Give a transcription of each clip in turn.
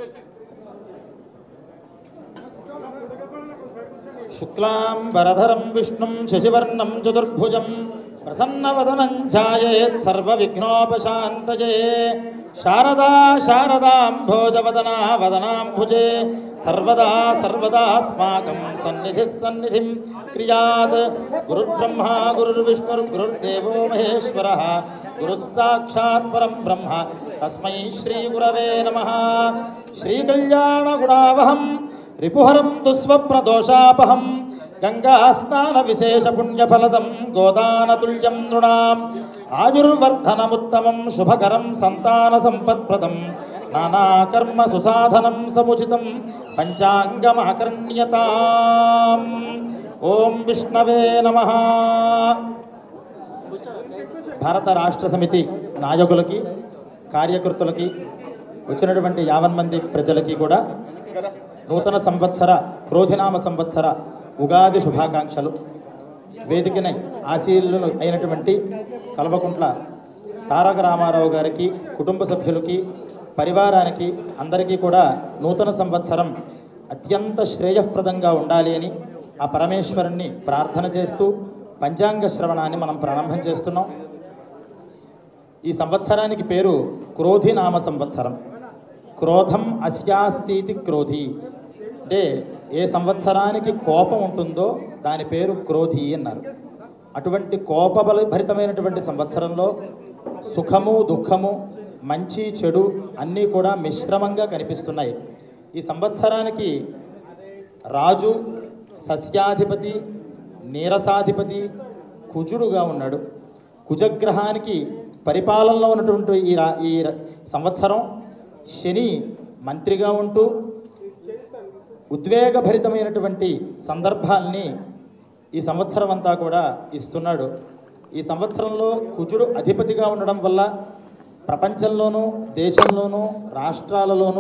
శుక్లాం వరధరం విష్ణుం శశివర్ణం చతుర్భుజం ప్రసన్నవదనం ఛాయేత్ సర్వవిఘ్నోపశాంతయే శారదా శారదాంభోజవదనా వదనాంభుజే సర్వదా సర్వదాస్మాకం సన్నిధి సన్నిధిం క్రియాత్ గురుర్బ్రహ్మ గురుర్విష్ణుర్గురుర్దేవో మహేశ్వర గురుస్సాక్షాత్ పరం బ్రహ్మ తస్మై శ్రీగురవే నమ శ్రీకళ్యాణగుణావహం రిపుహరం దుస్వప్నదోషాపహం గంగాస్నాన విశేష పుణ్యఫలదం గోదానతుల్యం నృణాం ఆయుర్వర్ధనముత్తమం శుభకరం సంతాన సంపత్ప్రదం నానాకర్మ సుసాధనం సముచితం పంచాంగమాకర్ణ్యతాం ఓం విష్ణవే నమ భారత రాష్ట్ర సమితి నాయకులకి కార్యకర్తలకి వచ్చినటువంటి యావన్ మంది ప్రజలకి కూడా నూతన సంవత్సర క్రోధినామ సంవత్సర ఉగాది శుభాకాంక్షలు వేదికని ఆశీలులు అయినటువంటి కల్వకుంట్ల తారక రామారావు గారికి కుటుంబ సభ్యులకి పరివారానికి అందరికీ కూడా నూతన సంవత్సరం అత్యంత శ్రేయప్రదంగా ఉండాలి అని ఆ పరమేశ్వరుణ్ణి ప్రార్థన చేస్తూ పంచాంగ శ్రవణాన్ని మనం ప్రారంభం చేస్తున్నాం ఈ సంవత్సరానికి పేరు క్రోధినామ సంవత్సరం క్రోధం అస్యాస్తీతి క్రోధి అంటే ఏ సంవత్సరానికి కోపం ఉంటుందో దాని పేరు క్రోధి అన్నారు అటువంటి కోపబల భరితమైనటువంటి సంవత్సరంలో సుఖము దుఃఖము మంచి చెడు అన్నీ కూడా మిశ్రమంగా కనిపిస్తున్నాయి ఈ సంవత్సరానికి రాజు సస్యాధిపతి నీరసాధిపతి కుజుడుగా ఉన్నాడు కుజగ్రహానికి పరిపాలనలో ఉన్నటువంటి ఈ రా ఈ ర- సంవత్సరం శని మంత్రిగా ఉంటూ ఉద్వేగభరితమైనటువంటి సందర్భాల్ని ఈ సంవత్సరం అంతా కూడా ఇస్తున్నాడు ఈ సంవత్సరంలో కుజుడు అధిపతిగా ఉండడం వల్ల ప్రపంచంలోనూ దేశంలోనూ రాష్ట్రాలలోనూ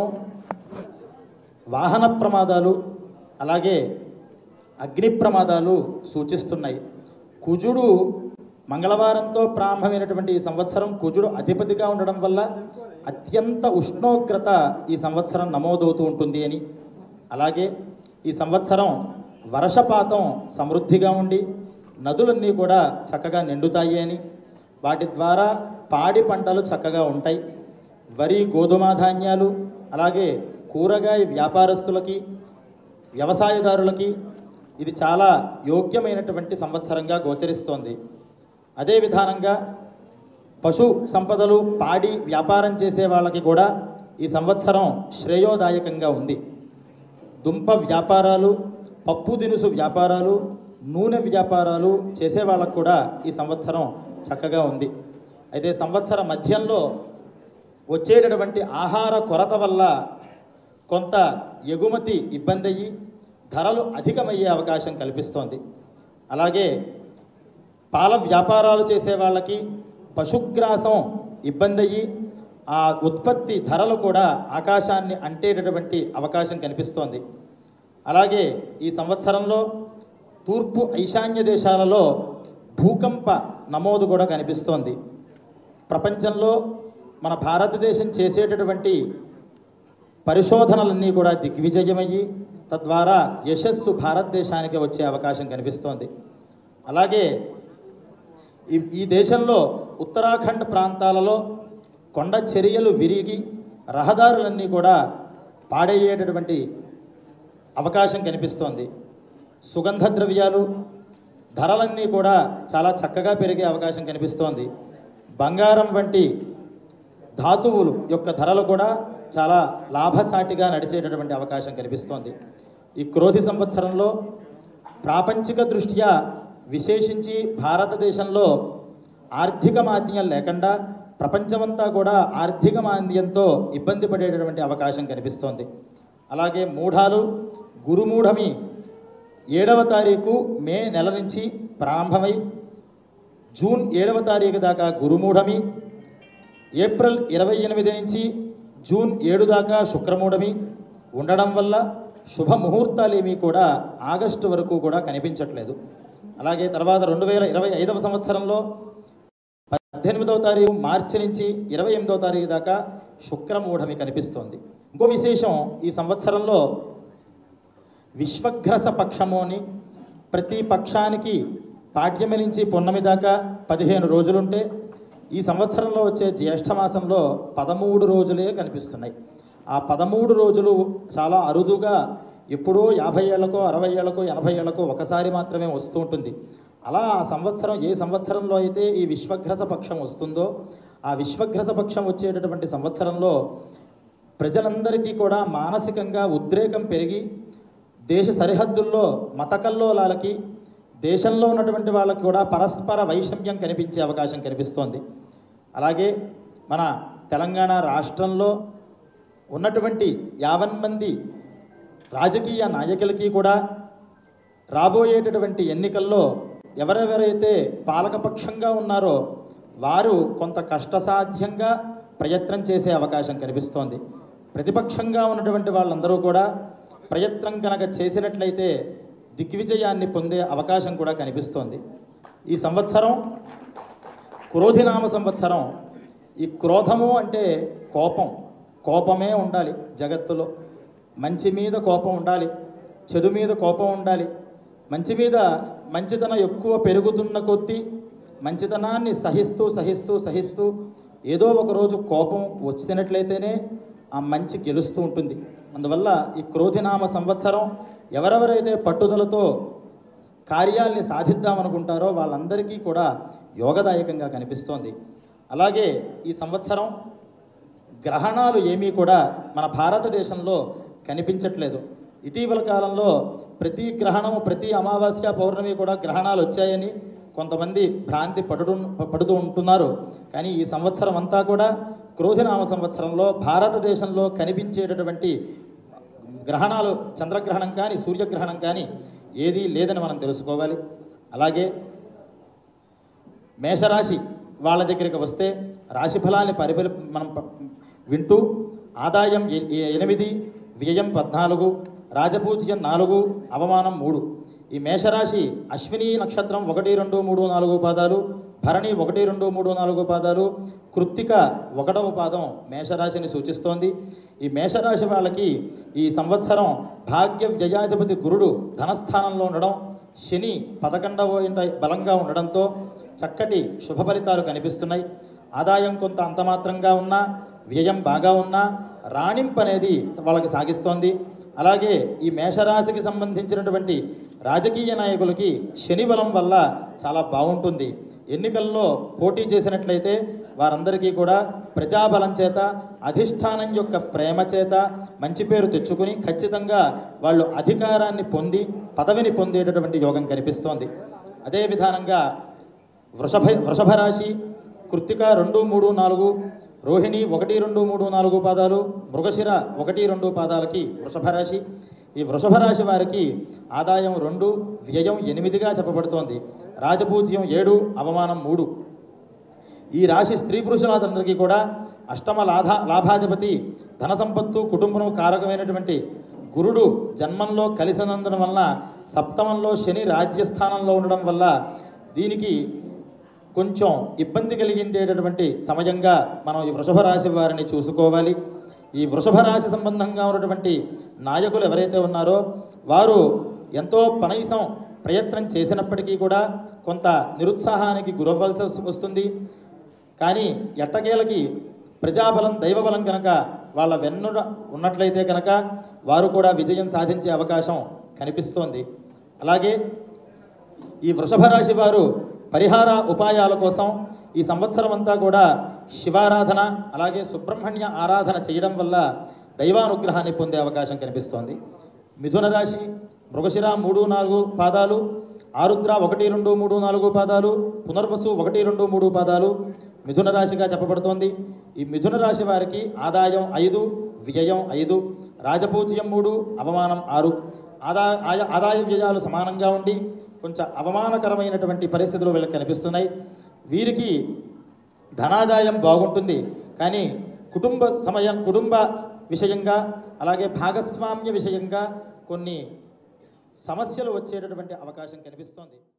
వాహన ప్రమాదాలు అలాగే అగ్ని ప్రమాదాలు సూచిస్తున్నాయి కుజుడు మంగళవారంతో ప్రారంభమైనటువంటి ఈ సంవత్సరం కుజుడు అధిపతిగా ఉండడం వల్ల అత్యంత ఉష్ణోగ్రత ఈ సంవత్సరం నమోదవుతూ ఉంటుంది అని అలాగే ఈ సంవత్సరం వర్షపాతం సమృద్ధిగా ఉండి నదులన్నీ కూడా చక్కగా నిండుతాయి అని వాటి ద్వారా పాడి పంటలు చక్కగా ఉంటాయి వరి గోధుమ ధాన్యాలు అలాగే కూరగాయ వ్యాపారస్తులకి వ్యవసాయదారులకి ఇది చాలా యోగ్యమైనటువంటి సంవత్సరంగా గోచరిస్తోంది అదే విధానంగా పశు సంపదలు పాడి వ్యాపారం చేసే వాళ్ళకి కూడా ఈ సంవత్సరం శ్రేయోదాయకంగా ఉంది దుంప వ్యాపారాలు పప్పు దినుసు వ్యాపారాలు నూనె వ్యాపారాలు చేసే వాళ్ళకు కూడా ఈ సంవత్సరం చక్కగా ఉంది అయితే సంవత్సర మధ్యంలో వచ్చేటటువంటి ఆహార కొరత వల్ల కొంత ఎగుమతి ఇబ్బంది అయ్యి ధరలు అధికమయ్యే అవకాశం కల్పిస్తోంది అలాగే పాల వ్యాపారాలు చేసే వాళ్ళకి పశుగ్రాసం ఇబ్బంది అయ్యి ఆ ఉత్పత్తి ధరలు కూడా ఆకాశాన్ని అంటేటటువంటి అవకాశం కనిపిస్తోంది అలాగే ఈ సంవత్సరంలో తూర్పు ఈశాన్య దేశాలలో భూకంప నమోదు కూడా కనిపిస్తోంది ప్రపంచంలో మన భారతదేశం చేసేటటువంటి పరిశోధనలన్నీ కూడా దిగ్విజయమయ్యి తద్వారా యశస్సు భారతదేశానికి వచ్చే అవకాశం కనిపిస్తోంది అలాగే ఈ ఈ దేశంలో ఉత్తరాఖండ్ ప్రాంతాలలో కొండ చర్యలు విరిగి రహదారులన్నీ కూడా పాడయ్యేటటువంటి అవకాశం కనిపిస్తోంది సుగంధ ద్రవ్యాలు ధరలన్నీ కూడా చాలా చక్కగా పెరిగే అవకాశం కనిపిస్తోంది బంగారం వంటి ధాతువులు యొక్క ధరలు కూడా చాలా లాభసాటిగా నడిచేటటువంటి అవకాశం కనిపిస్తోంది ఈ క్రోధి సంవత్సరంలో ప్రాపంచిక దృష్ట్యా విశేషించి భారతదేశంలో ఆర్థిక మాంద్యం లేకుండా ప్రపంచమంతా కూడా ఆర్థిక మాంద్యంతో ఇబ్బంది పడేటటువంటి అవకాశం కనిపిస్తోంది అలాగే మూఢాలు గురుమూఢమి ఏడవ తారీఖు మే నెల నుంచి ప్రారంభమై జూన్ ఏడవ తారీఖు దాకా గురుమూఢమి ఏప్రిల్ ఇరవై ఎనిమిది నుంచి జూన్ ఏడు దాకా శుక్రమూఢమి ఉండడం వల్ల శుభ ముహూర్తాలు ఏమీ కూడా ఆగస్టు వరకు కూడా కనిపించట్లేదు అలాగే తర్వాత రెండు వేల ఇరవై ఐదవ సంవత్సరంలో పద్దెనిమిదవ తారీఖు మార్చి నుంచి ఇరవై ఎనిమిదవ తారీఖు దాకా శుక్రమూఢమి కనిపిస్తోంది ఇంకో విశేషం ఈ సంవత్సరంలో విశ్వగ్రస పక్షము అని ప్రతి పక్షానికి పాడ్యమి నుంచి పున్నమి దాకా పదిహేను రోజులుంటే ఈ సంవత్సరంలో వచ్చే జ్యేష్ఠ మాసంలో పదమూడు రోజులే కనిపిస్తున్నాయి ఆ పదమూడు రోజులు చాలా అరుదుగా ఎప్పుడో యాభై ఏళ్లకో అరవై ఏళ్లకో ఎనభై ఏళ్లకో ఒకసారి మాత్రమే వస్తూ ఉంటుంది అలా ఆ సంవత్సరం ఏ సంవత్సరంలో అయితే ఈ విశ్వగ్రస పక్షం వస్తుందో ఆ విశ్వగ్రస పక్షం వచ్చేటటువంటి సంవత్సరంలో ప్రజలందరికీ కూడా మానసికంగా ఉద్రేకం పెరిగి దేశ సరిహద్దుల్లో మతకల్లోలాలకి దేశంలో ఉన్నటువంటి వాళ్ళకి కూడా పరస్పర వైషమ్యం కనిపించే అవకాశం కనిపిస్తోంది అలాగే మన తెలంగాణ రాష్ట్రంలో ఉన్నటువంటి యావన్ మంది రాజకీయ నాయకులకి కూడా రాబోయేటటువంటి ఎన్నికల్లో ఎవరెవరైతే పాలకపక్షంగా ఉన్నారో వారు కొంత కష్టసాధ్యంగా ప్రయత్నం చేసే అవకాశం కనిపిస్తోంది ప్రతిపక్షంగా ఉన్నటువంటి వాళ్ళందరూ కూడా ప్రయత్నం కనుక చేసినట్లయితే దిగ్విజయాన్ని పొందే అవకాశం కూడా కనిపిస్తోంది ఈ సంవత్సరం క్రోధినామ సంవత్సరం ఈ క్రోధము అంటే కోపం కోపమే ఉండాలి జగత్తులో మంచి మీద కోపం ఉండాలి చెడు మీద కోపం ఉండాలి మంచి మీద మంచితనం ఎక్కువ పెరుగుతున్న కొద్దీ మంచితనాన్ని సహిస్తూ సహిస్తూ సహిస్తూ ఏదో ఒక రోజు కోపం వచ్చినట్లయితేనే ఆ మంచి గెలుస్తూ ఉంటుంది అందువల్ల ఈ క్రోధినామ సంవత్సరం ఎవరెవరైతే పట్టుదలతో కార్యాల్ని సాధిద్దామనుకుంటారో వాళ్ళందరికీ కూడా యోగదాయకంగా కనిపిస్తోంది అలాగే ఈ సంవత్సరం గ్రహణాలు ఏమీ కూడా మన భారతదేశంలో కనిపించట్లేదు ఇటీవల కాలంలో ప్రతి గ్రహణము ప్రతి అమావాస్య పౌర్ణమి కూడా గ్రహణాలు వచ్చాయని కొంతమంది భ్రాంతి పడుతూ పడుతూ ఉంటున్నారు కానీ ఈ సంవత్సరం అంతా కూడా క్రోధినామ సంవత్సరంలో భారతదేశంలో కనిపించేటటువంటి గ్రహణాలు చంద్రగ్రహణం కానీ సూర్యగ్రహణం కానీ ఏదీ లేదని మనం తెలుసుకోవాలి అలాగే మేషరాశి వాళ్ళ దగ్గరికి వస్తే రాశి ఫలాన్ని పరిపరి మనం ప- వింటూ ఆదాయం ఎ- ఎ- ఎనిమిది వ్యయం పద్నాలుగు రాజపూజ్యం నాలుగు అవమానం మూడు ఈ మేషరాశి అశ్విని నక్షత్రం ఒకటి రెండు మూడు నాలుగు పాదాలు భరణి ఒకటి రెండు మూడు నాలుగు పాదాలు కృత్తిక ఒకటవ పాదం మేషరాశిని సూచిస్తోంది ఈ మేషరాశి వాళ్ళకి ఈ సంవత్సరం భాగ్య వ్యయాధిపతి గురుడు ధనస్థానంలో ఉండడం శని పదకొండవ ఇంట బలంగా ఉండడంతో చక్కటి శుభ ఫలితాలు కనిపిస్తున్నాయి ఆదాయం కొంత అంతమాత్రంగా ఉన్నా వ్యయం బాగా ఉన్నా రాణింపు అనేది వాళ్ళకి సాగిస్తోంది అలాగే ఈ మేషరాశికి సంబంధించినటువంటి రాజకీయ నాయకులకి శని బలం వల్ల చాలా బాగుంటుంది ఎన్నికల్లో పోటీ చేసినట్లయితే వారందరికీ కూడా ప్రజాబలం చేత అధిష్టానం యొక్క ప్రేమ చేత మంచి పేరు తెచ్చుకుని ఖచ్చితంగా వాళ్ళు అధికారాన్ని పొంది పదవిని పొందేటటువంటి యోగం కనిపిస్తోంది అదే విధానంగా వృషభ వృషభ రాశి కృత్తిక రెండు మూడు నాలుగు రోహిణి ఒకటి రెండు మూడు నాలుగు పాదాలు మృగశిర ఒకటి రెండు పాదాలకి వృషభ రాశి ఈ వృషభ రాశి వారికి ఆదాయం రెండు వ్యయం ఎనిమిదిగా చెప్పబడుతోంది రాజపూజ్యం ఏడు అవమానం మూడు ఈ రాశి స్త్రీ పురుషులందరికీ కూడా అష్టమ లాభ లాభాధిపతి ధన సంపత్తు కుటుంబం కారకమైనటువంటి గురుడు జన్మంలో కలిసినందున వలన సప్తమంలో శని రాజ్యస్థానంలో ఉండడం వల్ల దీనికి కొంచెం ఇబ్బంది కలిగించేటటువంటి సమయంగా మనం ఈ వృషభ రాశి వారిని చూసుకోవాలి ఈ వృషభ రాశి సంబంధంగా ఉన్నటువంటి నాయకులు ఎవరైతే ఉన్నారో వారు ఎంతో కనీసం ప్రయత్నం చేసినప్పటికీ కూడా కొంత నిరుత్సాహానికి గురవ్వాల్సి వస్తుంది కానీ ఎట్టకేలకి ప్రజాబలం దైవబలం కనుక వాళ్ళ వెన్నుడ ఉన్నట్లయితే కనుక వారు కూడా విజయం సాధించే అవకాశం కనిపిస్తోంది అలాగే ఈ వృషభ రాశి వారు పరిహార ఉపాయాల కోసం ఈ సంవత్సరం అంతా కూడా శివారాధన అలాగే సుబ్రహ్మణ్య ఆరాధన చేయడం వల్ల దైవానుగ్రహాన్ని పొందే అవకాశం కనిపిస్తోంది మిథున రాశి మృగశిర మూడు నాలుగు పాదాలు ఆరుద్ర ఒకటి రెండు మూడు నాలుగు పాదాలు పునర్వసు ఒకటి రెండు మూడు పాదాలు మిథున రాశిగా చెప్పబడుతోంది ఈ మిథున రాశి వారికి ఆదాయం ఐదు వ్యయం ఐదు రాజపూజ్యం మూడు అవమానం ఆరు ఆదా ఆయ- ఆదాయ వ్యయాలు సమానంగా ఉండి కొంచెం అవమానకరమైనటువంటి పరిస్థితులు వీళ్ళకి కనిపిస్తున్నాయి వీరికి ధనాదాయం బాగుంటుంది కానీ కుటుంబ సమయం కుటుంబ విషయంగా అలాగే భాగస్వామ్య విషయంగా కొన్ని సమస్యలు వచ్చేటటువంటి అవకాశం కనిపిస్తోంది